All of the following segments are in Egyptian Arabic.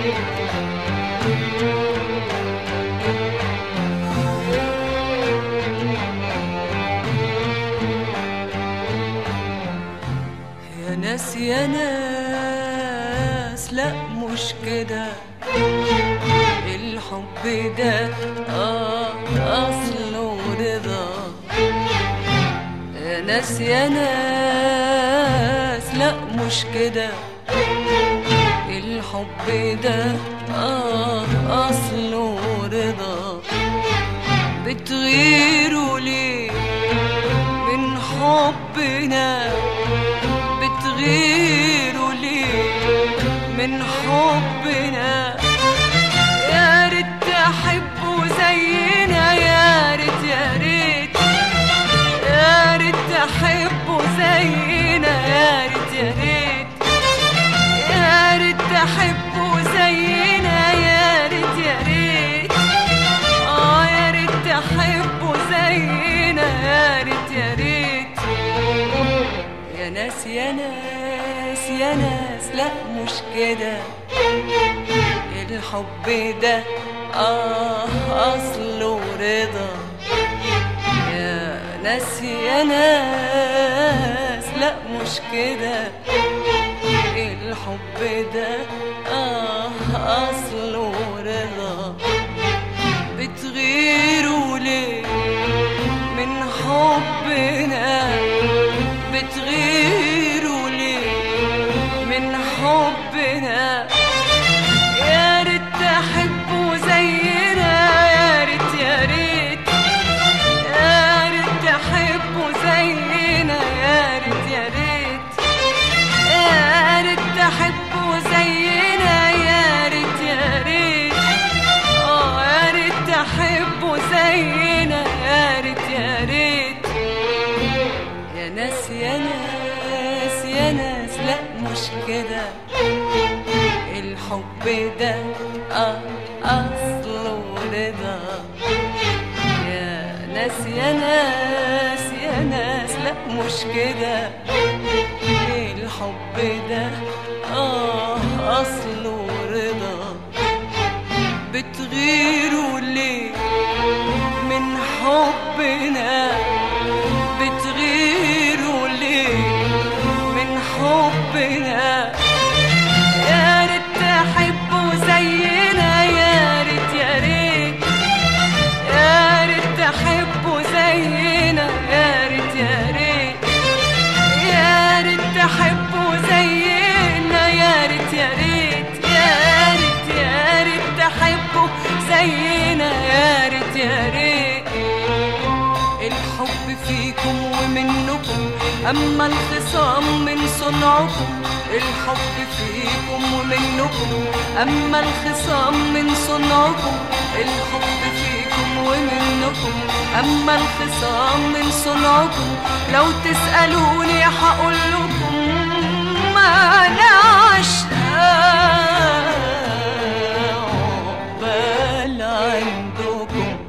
يا ناس يا ناس لا مش كده الحب ده آه أصله رضا يا ناس يا ناس لا مش كده الحب ده آه أصله رضا بتغيروا ليه من حبنا بتغيروا ليه من حبنا يا ريت تحبوا زينا يا ريت يا ريت يا ريت تحبوا زينا يا ريت يا ريت يا ريت تحبوا زينا يا ريت يا ريت اه يا ريت تحبوا زينا يا ريت يا ريت يا ناس يا ناس يا ناس لا مش كده الحب ده اه اصله رضا يا ناس يا ناس لا مش كده الحب ده اه اصله رضا بتغيروا ليه من حبنا بتغيروا ليه من حبنا يا ريت تحبوا زينا يا ريت يا ريت يا ريت تحبوا زينا يا ريت يا ريت يا ريت تحبوا زينا يا ريت يا ريت اه يا ريت تحبوا زينا يا ريت يا ريت يا ناس يا ناس يا ناس لا مش كده الحب ده اه اصله رضا يا ناس يا ناس يا ناس لا مش كده الحب ده اه اصله رضا بتغيروا ليه من حبنا بتغيروا ليه من حبنا يا ريت تحبوا زينا يا ريت يا ريت يا ريت تحبوا زينا يا ريت يا ريت يا ريت تحبوا زينا يا ريت يا ريت يا ريت يا ريت تحبوا زينا يا ريت يا ريت الحب فيكم ومنكم أما الخصام من صنعكم الحب فيكم ومنكم أما الخصام من صنعكم الحب فيكم ومنكم أما الخصام من صنعكم لو تسألوني هقول لكم ما أنا عشاق بل عندكم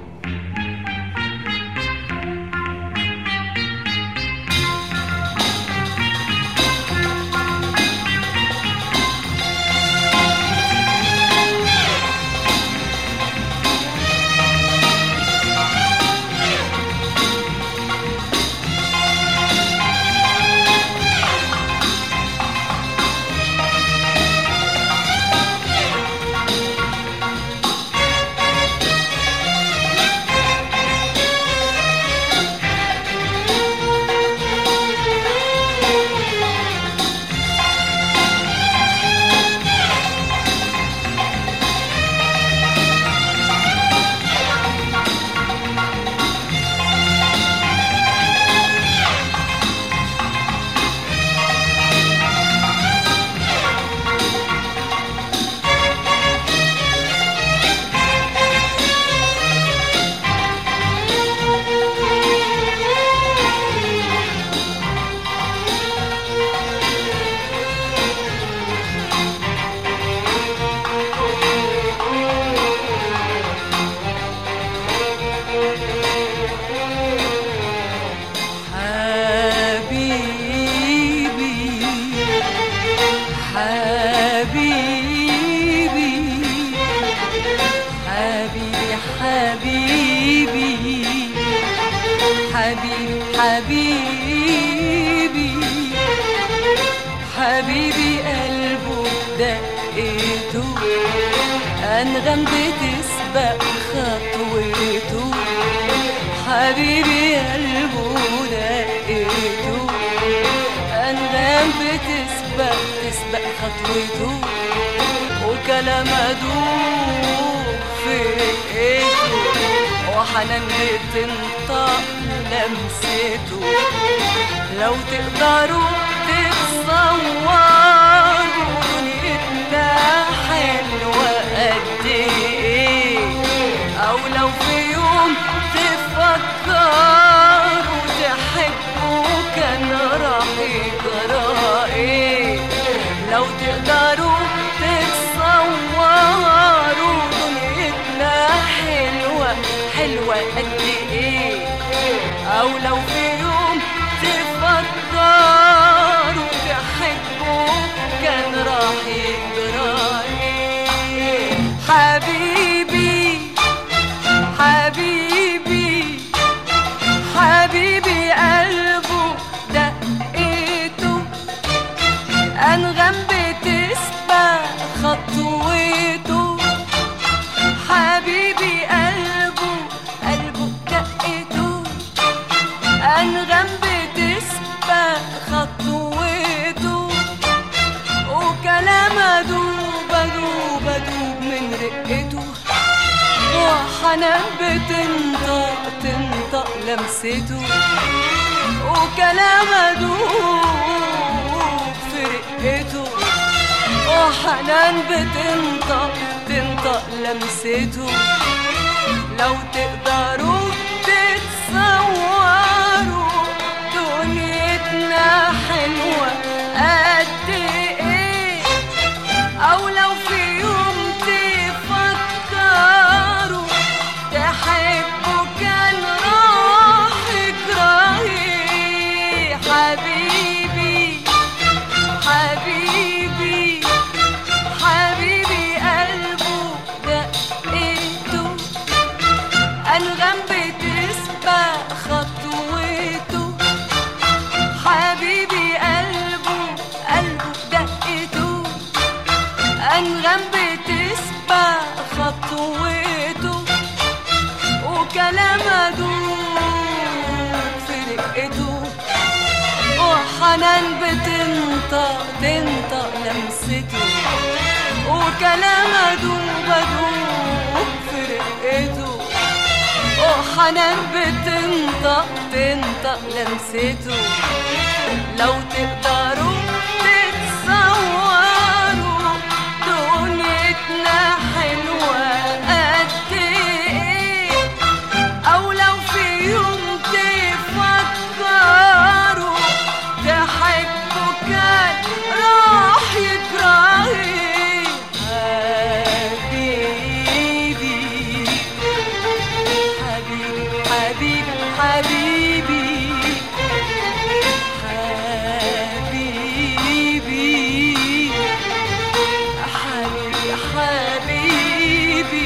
أنغم بتسبق خطوته حبيبي قلبه دقته أنغام بتسبق تسبق خطوته وكلام أدوب في رقته وحنان بتنطق لمسته لو تقدروا تتصوروا دنيتنا حلوة قد ايه او لو في يوم تفكروا تحبوا كان راح يجرى ايه لو تقدروا تتصوروا دنيتنا حلوة حلوة قد ايه او لو في يوم تفكروا تحبوا كان راح يجرى ايه حبيبي حبيبي حبيبي قلبه دقيته أنغم بتسبق خطوته حبيبي قلبه قلبه دقيته أنغم بتسبق خطوته وكلام أدوب أدوب أدوب من رقته وحنان بتنطق تنطق لمسته وكلام أدوب في رقته وحنان بتنطق تنطق لمسته لو تقدروا تتصوروا دنيتنا حلوة قد ايه او لو في يوم تفكروا تحبوا كان راح يكرهي حبيبي حبيبي حبيبي قلبه دقيته أنغم بتسبق خطوته حبيبي قلبه قلبه دقته أنغم بتسبق خطوته وكلام أدوب في رقته وحنان بتنطق تنطق لمسته وكلام أدوب أدوب في رقته وحنان بتنطق تنطق لمسته لو تقدروا تتصوروا دنيتنا حلوة قد ايه او لو في يوم تفكروا تحبوا كان راح يجرى حبيبي حبيبي حبيبي حبيبي حبيبي حبيبي حبيبي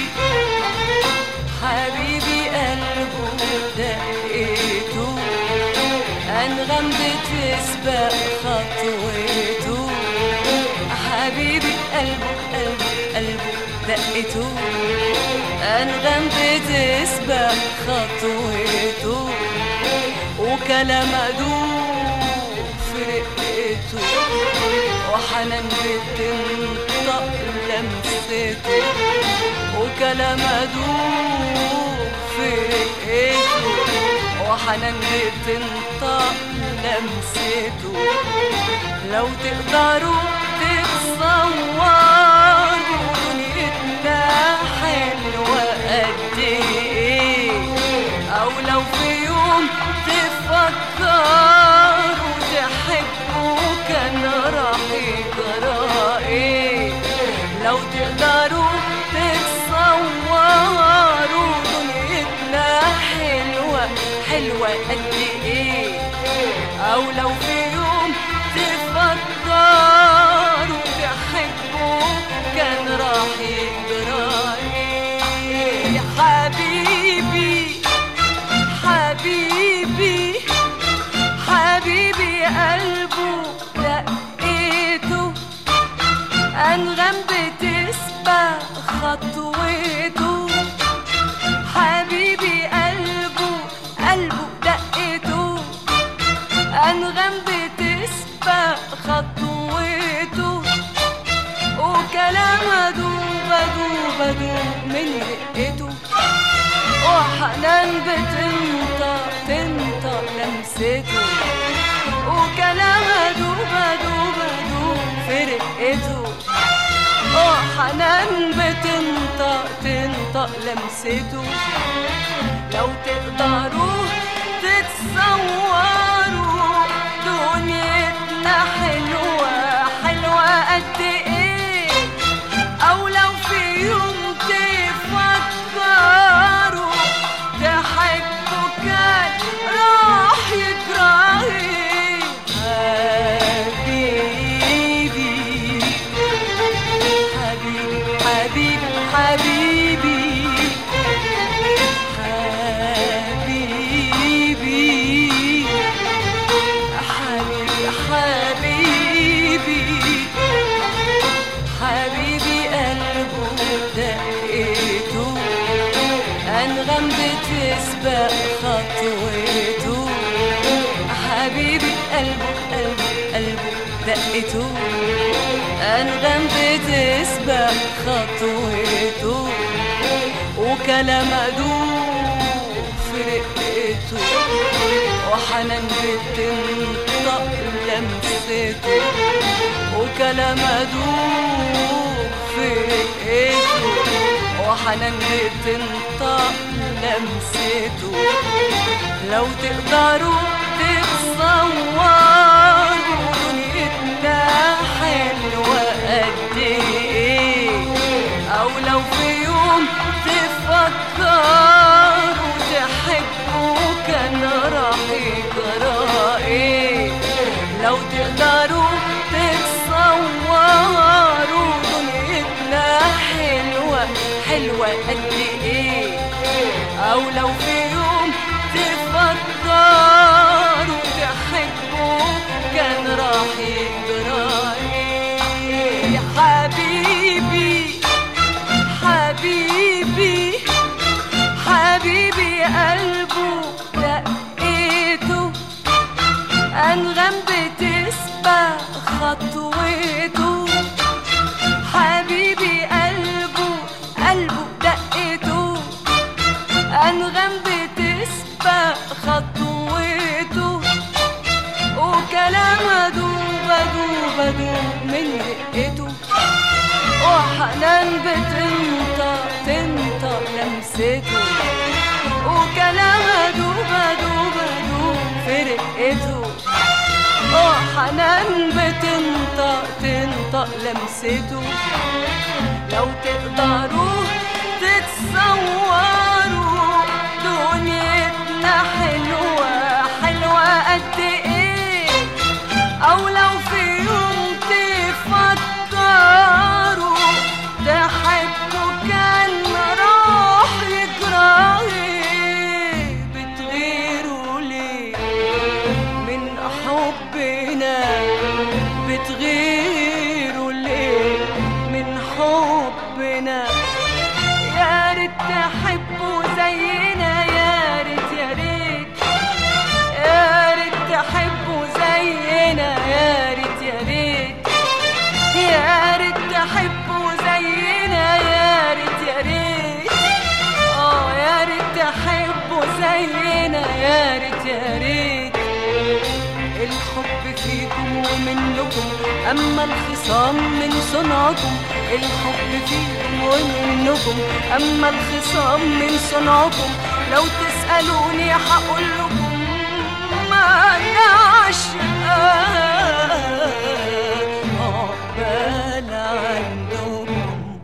حبيبي قلبه دقيته أنغم بتسبق خطوته حبيبي قلبه قلبه قلبه دقته أنغم بتسبق خطوته وكلام أدوب في رقته وحنان بتنطق لمسته وكلام أدوب في رقته وحنان بتنطق لمسته لو تقدروا تتصوروا دنيتنا حلوة قد ايه او لو في يوم تفكروا تحبوا كان راح يجرى ايه لو تقدروا تتصوروا دنيتنا حلوة حلوة قد ايه او لو في يوم تفكروا تحبوا كان راح يجرى ايه حبيبي حبيبي حبيبي قلبه دقيته أنغم بتسبق بدوب من رقته وحنان بتنطق تنطق لمسته وكلام بدوب بدوب بدوب في رقته وحنان بتنطق تنطق لمسته لو تقدروا تتصوروا دنيتنا حلوة حلوة قد ايه او لو في يوم تفكروا تحبوا كان راح يجرى ايه حبيبي حبيبي حبيبي حبيبي حبيبي حبيبي حبيبي حبيبي قلبه دقيته أنغم بتسبق خطوته حبيبي قلبه قلبه قلبه دقته أنغم بتسبق خطوته وكلام أدوب في رقته وحنان بتنطق لمسته وكلام أدوب في رقته وحنان بتنطق لمسته لو تقدروا تتصوروا دنيتنا حلوة قد ايه او لو في يوم تفكروا تحبوا كان راح يجرى ايه لو تقدروا تتصوروا دنيتنا حلوة حلوة قد ايه او لو في يوم تفكروا تحبوا كان راح يجرى ايه حبيبي حبيبي حبيبي قلبه دقيته أنغم بتسبق خطوته حبيبي قلبه قلبه دقيته أنغم بتسبق خطوته وكلام أدوب أدوب أدوب من رقته وحنان بتنطق تنطق لمسته وكلام أدوب أدوب أدوب في رقته وحنان بتنطق تنطق لمسته لو تقدروا تتصوروا دنيتنا حلوة حلوة قد ايه او لو في يوم تفكروا تحبوا كان راح يجرى ايه بتغيروا ليه من حبنا بتغيروا ليه من حبنا يا ريت تحبوا زينا يا ريت يا ريت يا ريت تحبوا زينا يا ريت يا ريت يا ريت تحبوا زينا يا ريت يا ريت اه يا ريت تحبوا زينا يا ريت يا ريت الحب فيكم ومنكم أما الخصام من صنعكم الحب فيكم ومنكم أما الخصام من صنعكم لو تسألوني هقول لكم ما نعشق عقبال عندكم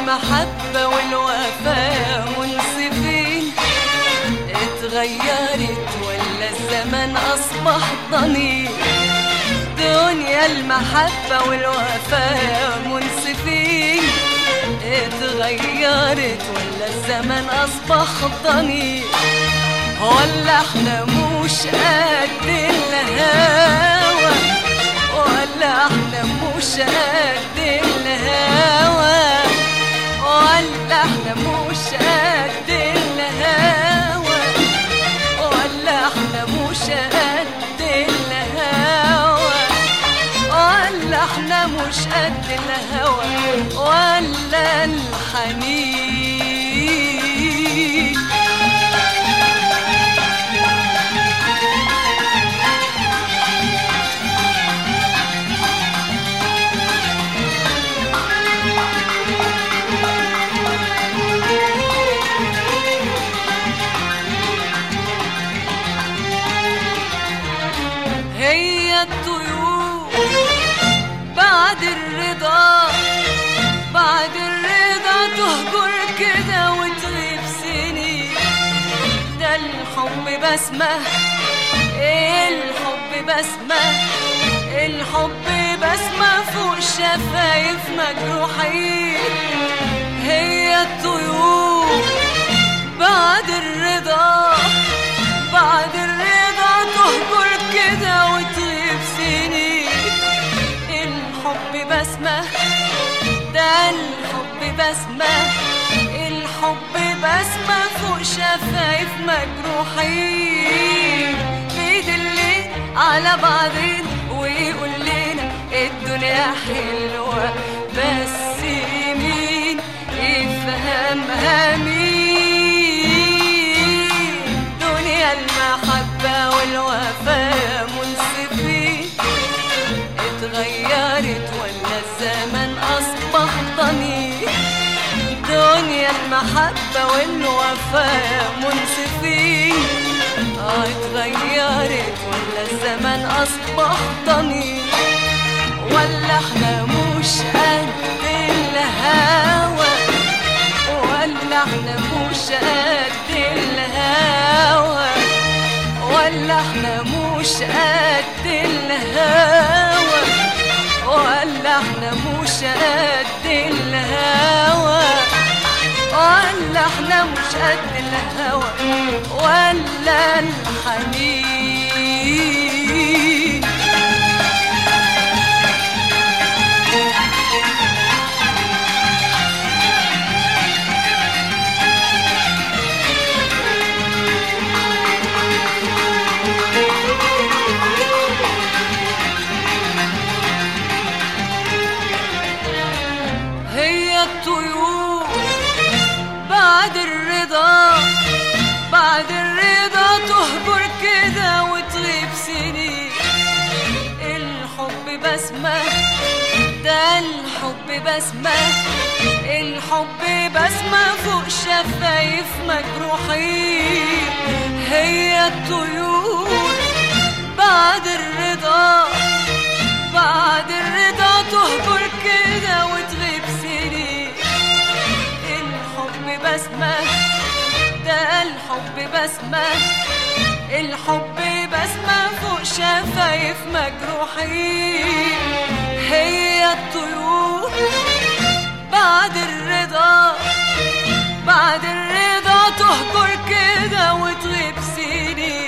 المحبة والوفاء منصفين اتغيرت ولا الزمن أصبح ضنين دنيا المحبة والوفاء منصفين اتغيرت ولا الزمن أصبح ضنين ولا احنا مش قد الهوى ولا احنا مش قد الهوى ولا احنا مش قد الهوى ولا احنا مش قد الهوى ولا احنا مش قد الهوى ولا الحنين هي الطيور بعد الرضا بعد الرضا تهجر كده وتغيب سنين ده الحب بسمة الحب بسمة الحب بسمة فوق شفايف مجروحين هي الطيور بعد الرضا بعد الرضا تهجر كده وتغيب سنين الحب بسمة ده الحب بسمة الحب بسمة فوق شفايف مجروحين بيدلين على بعضين ويقول لنا الدنيا حلوة بس مين يفهمها مين دنيا المحبة والوفاء منصفين اتغيرت ولا الزمن أصبح ضنين دنيا المحبة والوفاء منصفين اه اتغيرت ولا الزمن أصبح ضنين ولا احنا مش قد الهوى ولا احنا مش قد الهوى ولا احنا مش قد الهوى ولا احنا مش قد الهوى ولا احنا مش قد الهوى ولا الحنين هي الطيور بعد الرضا بعد الرضا تهجر كده وتغيب سنين الحب بسمة ده الحب بسمة الحب بسمة فوق شفايف مجروحين هي الطيور بعد الرضا بعد الرضا تهجر كده وتغيب سنين الحب بسمة ده الحب بسمة الحب بسمة فوق شفايف مجروحين هي الطيور بعد الرضا بعد الرضا تهجر كده وتغيب سنين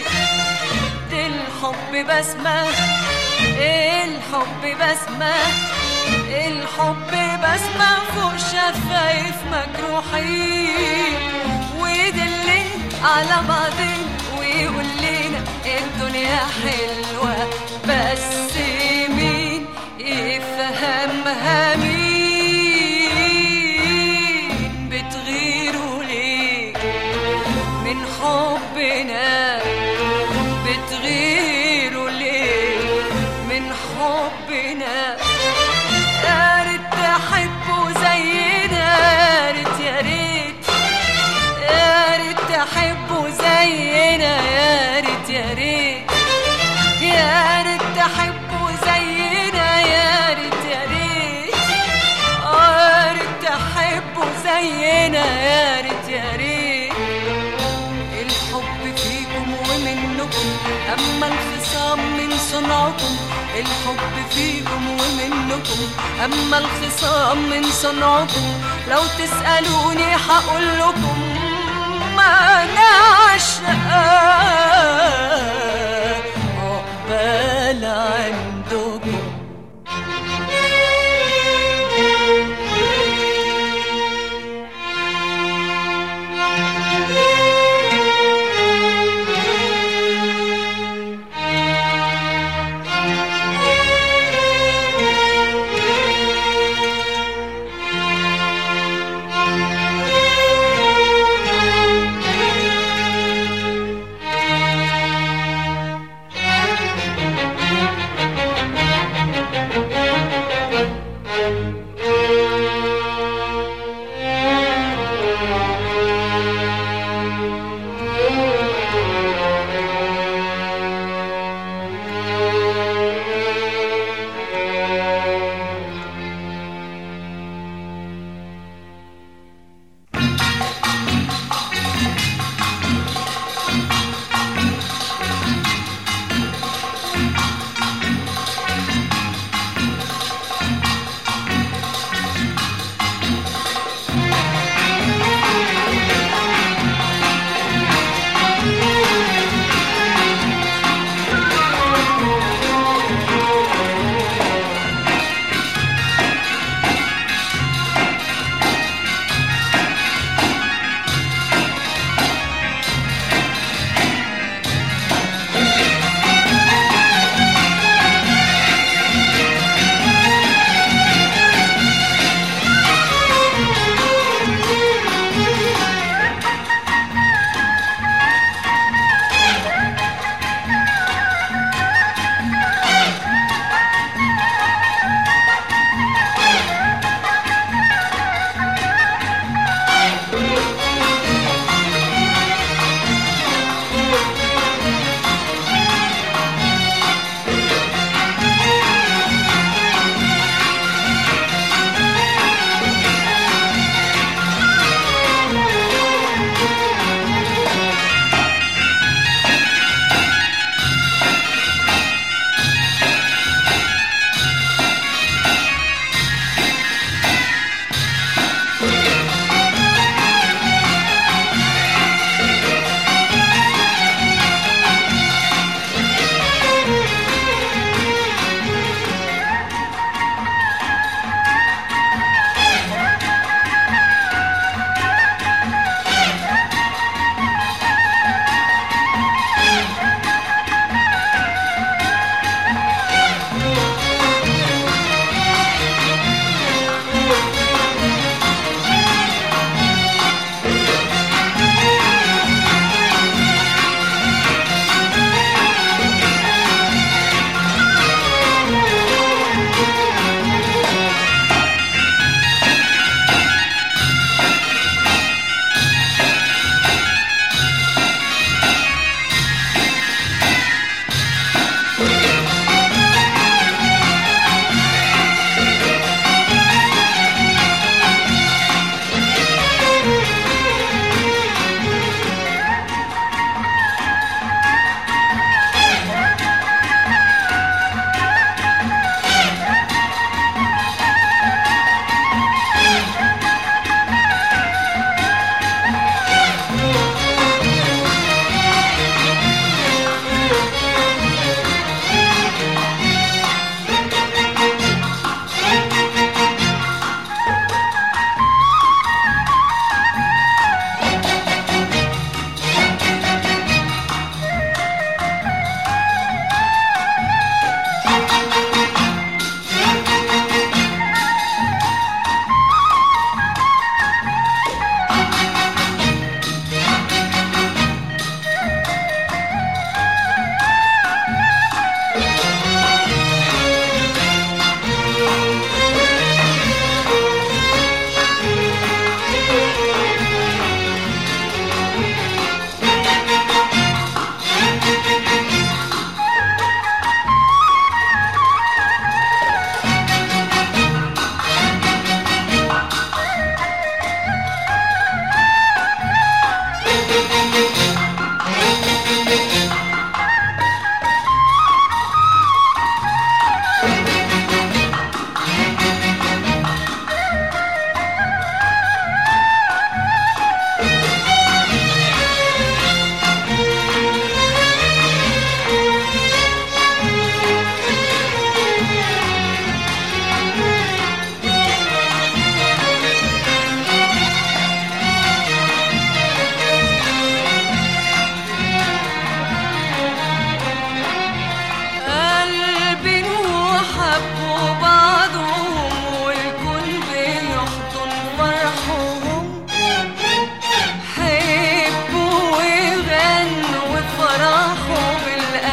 الحب بسمة الحب بسمة الحب بسمة فوق شفايف مجروحين ويدلين على بعضين ويقول لنا الدنيا حلوة بس مين يفهمها مين بتغيروا ليه من حبنا بتغيروا ليه من حبنا يا ريت تحبوا زينا يا ريت يا ريت يا ريت تحبوا زينا يا ريت يا ريت كلكم أما الخصام من صنعكم الحب فيكم ومنكم أما الخصام من صنعكم لو تسألوني هقول لكم ما نعشق عقبال عندكم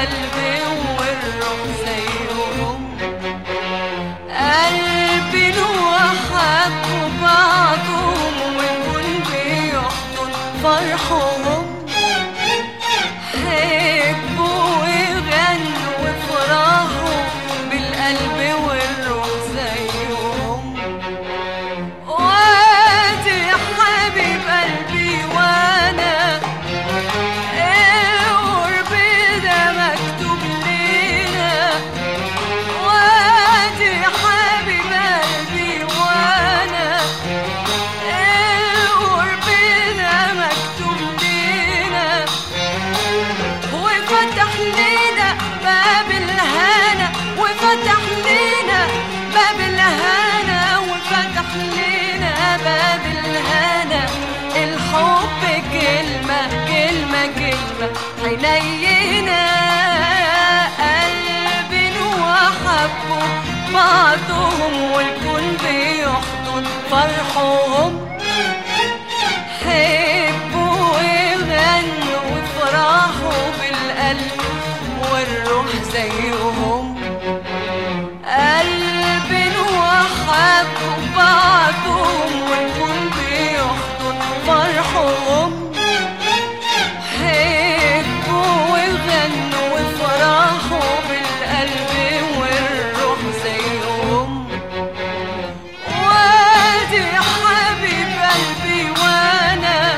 بالقلب والروح زيهم قلبي له حبوا بعضهم والكل بيحضن فرحهم حبوا ويغنوا وافرحوا بالقلب والروح زيهم وادي حبيب قلبي وانا القرب ده مكتوب لينا وادي حبيب قلبي وانا القرب ده مكتوب لينا وفتح لينا باب الهنا وفتح لينا باب الهنا وفتح لينا باب الهنا الحب كلمة كلمة كلمة حنينا قلبي وحبوا بعضهم والكل بيحضن فرحهم حبوا ويغنوا وافرحوا بالقلب والروح زيهم قلب وحبوا بعضهم والكل بيحضن فرحهم حبوا ويغنوا وافرحوا بالقلب والروح زيهم وادي حبيب قلبي وانا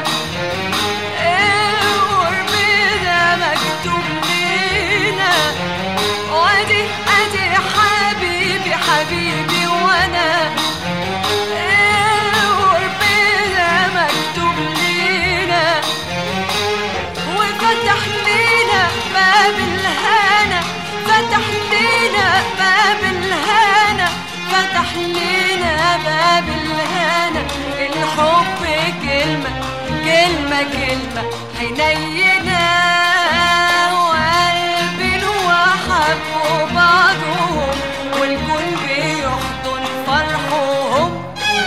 القرب ده مكتوب لينا وادي ادي حبيبي حبيبي وانا القرب ده مكتوب لينا وفتح لينا باب الهنا فتح لينا باب الهنا فتح لينا باب الهنا الحب كلمة كلمة كلمة حنينا وقلبي وحبوا بعضهم والكل بيحضن فرحهم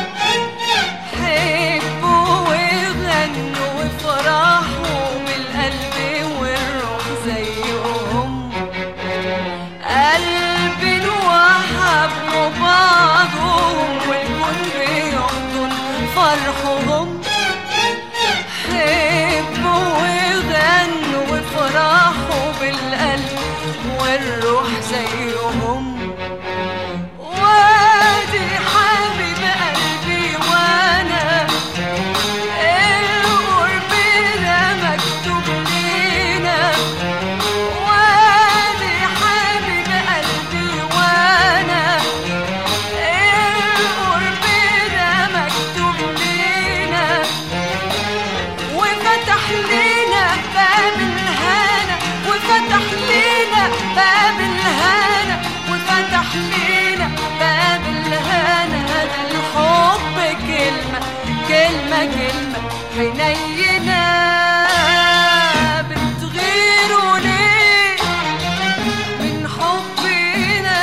حبوا ويغنوا وافرحوا بالقلب والروح زيهم قلبي وحبوا بعضهم والكل بيحضن فرحهم حبوا ويغنوا وافرحوا بالقلب والروح زيهم وادي حبيب قلبي وانا القرب ده مكتوب لينا وادي حبيب قلبي وانا القرب ده مكتوب لينا وفتح لينا باب الهنا وفتح لينا باب الهنا وفتح لينا باب الهنا ده الحب كلمة كلمة كلمة حنينا بتغيروا ليه من حبنا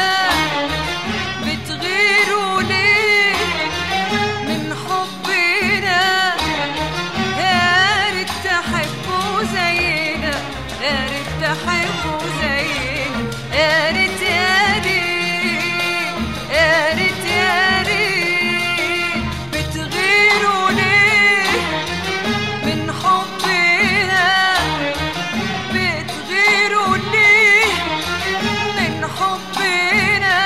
بتغيروا ليه من حبنا يا ريت تحبوا زينا يا ريت تحبوا زينا يا ريت يا ريت يا ريت يا ريت بتغيروا ليه من حبنا بتغيروا ليه من حبنا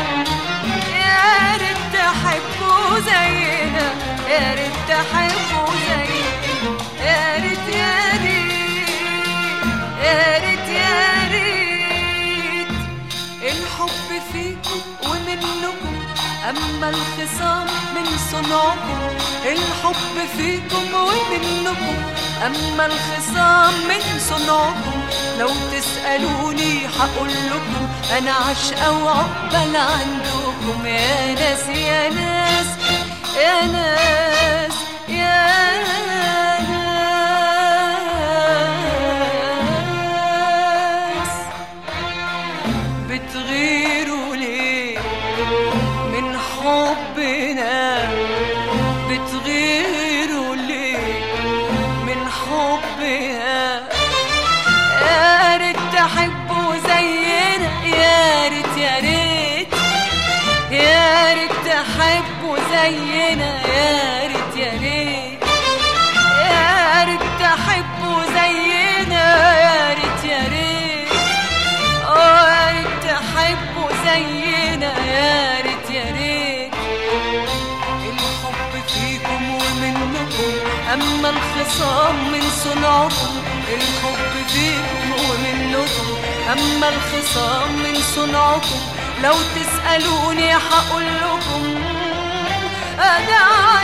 يا ريت تحبوا زينا يا ريت تحبوا زينا يا ريت يا ريت يا ريت يا ريت الحب فيكم ومنكم أما الخصام من صنعكم الحب فيكم ومنكم أما الخصام من صنعكم لو تسألوني هقول لكم أنا عشقة وعقبال عندكم يا ناس يا ناس يا ناس يا ناس بتغيروا ليه من حبنا بتغيروا ليه من حبنا يا ريت تحبوا زينا يا ريت يا ريت يا ريت تحبوا زينا يا ريت يا ريت اه يا ريت تحبوا زينا يا ريت يا ريت الحب فيكم ومنكم أما الخصام من صنعكم الحب فيكم ومنكم أما الخصام من صنعكم لو تسألوني هقول لكم أنا